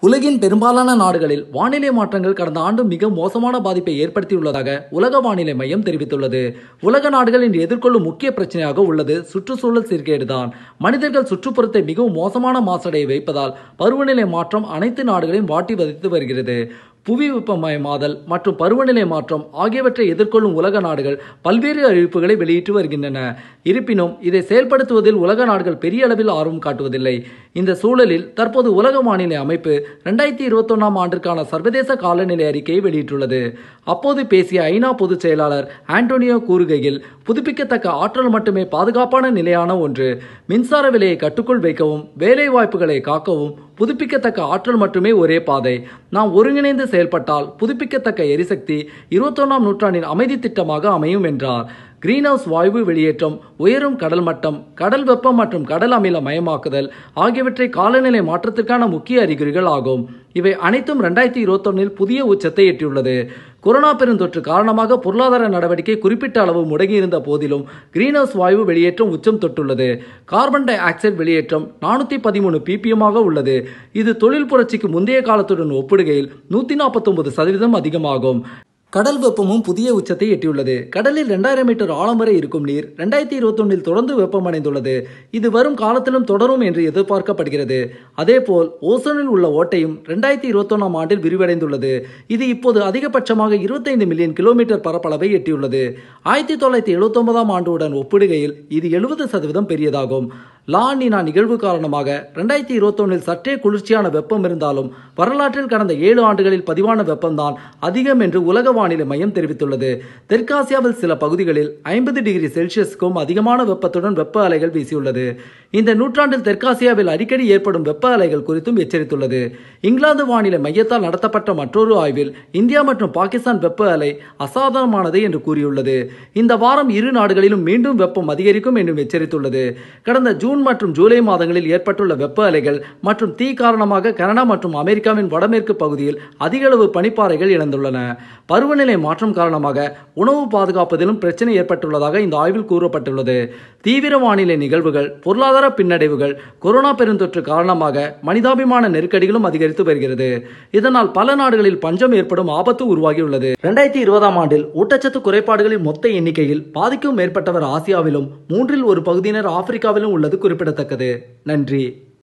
உலகின் பெரும்பாலான நாடுகளில் வானிலை மாற்றங்கள் கடந்த ஆண்டு மிக மோசமான பாதிப்பை ஏற்படுத்தியுள்ளதாக உலக வானிலை மையம் தெரிவித்துள்ளது உலக நாடுகள் இன்று எதிர்கொள்ளும் முக்கிய பிரச்சனையாக உள்ளது சுற்றுச்சூழல் சீர்கேடுதான் மனிதர்கள் சுற்றுப்புறத்தை மிகவும் மோசமான மாசடைய வைப்பதால் பருவநிலை மாற்றம் அனைத்து நாடுகளையும் வாட்டி வதைத்து வருகிறது புவி வெப்பமயமாதல் மற்றும் பருவநிலை மாற்றம் ஆகியவற்றை எதிர்கொள்ளும் உலக நாடுகள் பல்வேறு அறிவிப்புகளை வெளியிட்டு வருகின்றன இருப்பினும் இதை செயல்படுத்துவதில் உலக நாடுகள் பெரிய அளவில் ஆர்வம் காட்டுவதில்லை இந்த சூழலில் தற்போது உலக வானிலை அமைப்பு ரெண்டாயிரத்தி இருபத்தொன்னாம் ஆண்டிற்கான சர்வதேச காலநிலை அறிக்கையை வெளியிட்டுள்ளது அப்போது பேசிய ஐநா பொதுச் செயலாளர் ஆண்டோனியோ கூறுகையில் புதுப்பிக்கத்தக்க ஆற்றல் மட்டுமே பாதுகாப்பான நிலையான ஒன்று மின்சார விலையை கட்டுக்குள் வைக்கவும் வேலை வாய்ப்புகளை காக்கவும் புதுப்பிக்கத்தக்க ஆற்றல் மட்டுமே ஒரே பாதை நாம் ஒருங்கிணைந்து செயல்பட்டால் புதுப்பிக்கத்தக்க எரிசக்தி இருபத்தொன்னாம் நூற்றாண்டின் அமைதி திட்டமாக அமையும் என்றார் கிரீன்ஹவுஸ் வாயு வெளியேற்றம் உயரும் கடல் மட்டம் கடல் வெப்பம் மற்றும் கடல் அமில மயமாக்குதல் ஆகியவற்றை காலநிலை மாற்றத்திற்கான முக்கிய அறிகுறிகள் ஆகும் இவை அனைத்தும் ரெண்டாயிரத்தி இருபத்தொன்னில் புதிய உச்சத்தை எட்டியுள்ளது கொரோனா பெருந்தொற்று காரணமாக பொருளாதார நடவடிக்கை குறிப்பிட்ட அளவு முடங்கியிருந்த போதிலும் கிரீன்ஹவுஸ் வாயு வெளியேற்றம் உச்சம் தொட்டுள்ளது கார்பன் டை ஆக்சைடு வெளியேற்றம் நானூற்றி பதிமூணு பிபிஎம்மாக உள்ளது இது தொழில் புரட்சிக்கு முந்தைய காலத்துடன் ஒப்பிடுகையில் நூற்றி நாற்பத்தொன்பது சதவீதம் அதிகமாகும் கடல் வெப்பமும் புதிய உச்சத்தை எட்டியுள்ளது கடலில் ரெண்டாயிரம் மீட்டர் ஆழம் வரை இருக்கும் நீர் ரெண்டாயிரத்தி இருபத்தொன்னில் தொடர்ந்து வெப்பமடைந்துள்ளது இது வரும் காலத்திலும் தொடரும் என்று எதிர்பார்க்கப்படுகிறது அதேபோல் ஓசோனில் உள்ள ஓட்டையும் ரெண்டாயிரத்தி இருபத்தொன்னாம் ஆண்டில் விரிவடைந்துள்ளது இது இப்போது அதிகபட்சமாக இருபத்தைந்து மில்லியன் கிலோமீட்டர் பரப்பளவை எட்டியுள்ளது ஆயிரத்தி தொள்ளாயிரத்தி எழுபத்தொன்பதாம் ஆண்டுடன் ஒப்பிடுகையில் இது எழுபது சதவீதம் பெரியதாகும் லா நினா நிகழ்வு காரணமாக ரெண்டாயிரத்தி இருபத்தொன்னில் சற்றே குளிர்ச்சியான வெப்பம் இருந்தாலும் வரலாற்றில் கடந்த ஏழு ஆண்டுகளில் பதிவான வெப்பம்தான் அதிகம் என்று உலக வானிலை மையம் தெரிவித்துள்ளது தெற்காசியாவில் சில பகுதிகளில் ஐம்பது டிகிரி செல்சியஸுக்கும் அதிகமான வெப்பத்துடன் வெப்ப அலைகள் வீசியுள்ளது இந்த நூற்றாண்டில் தெற்காசியாவில் அடிக்கடி ஏற்படும் வெப்ப அலைகள் குறித்தும் எச்சரித்துள்ளது இங்கிலாந்து வானிலை மையத்தால் நடத்தப்பட்ட மற்றொரு ஆய்வில் இந்தியா மற்றும் பாகிஸ்தான் வெப்ப அலை அசாதாரணமானது என்று கூறியுள்ளது இந்த வாரம் இரு நாடுகளிலும் மீண்டும் வெப்பம் அதிகரிக்கும் என்றும் எச்சரித்துள்ளது கடந்த ஜூன் மற்றும் ஜூலை மாதங்களில் ஏற்பட்டுள்ள வெப்ப அலைகள் மற்றும் தீ காரணமாக கனடா மற்றும் அமெரிக்காவின் வடமேற்கு பகுதியில் அதிகளவு பனிப்பாறைகள் இழந்துள்ளன பருவநிலை மாற்றம் காரணமாக உணவு பாதுகாப்பதிலும் பிரச்சனை ஏற்பட்டுள்ளதாக இந்த ஆய்வில் கூறப்பட்டுள்ளது தீவிர வானிலை நிகழ்வுகள் பொருளாதார பின்னடைவுகள் கொரோனா பெருந்தொற்று காரணமாக மனிதாபிமான நெருக்கடிகளும் அதிகரித்து வருகிறது இதனால் பல நாடுகளில் பஞ்சம் ஏற்படும் ஆபத்து உருவாகியுள்ளது இரண்டாயிரத்தி இருபதாம் ஆண்டில் ஊட்டச்சத்து குறைபாடுகளின் மொத்த எண்ணிக்கையில் பாதிக்கும் மேற்பட்டவர் ஆசியாவிலும் மூன்றில் ஒரு பகுதியினர் ஆப்பிரிக்காவிலும் உள்ளது குறிப்பிடத்தக்கது நன்றி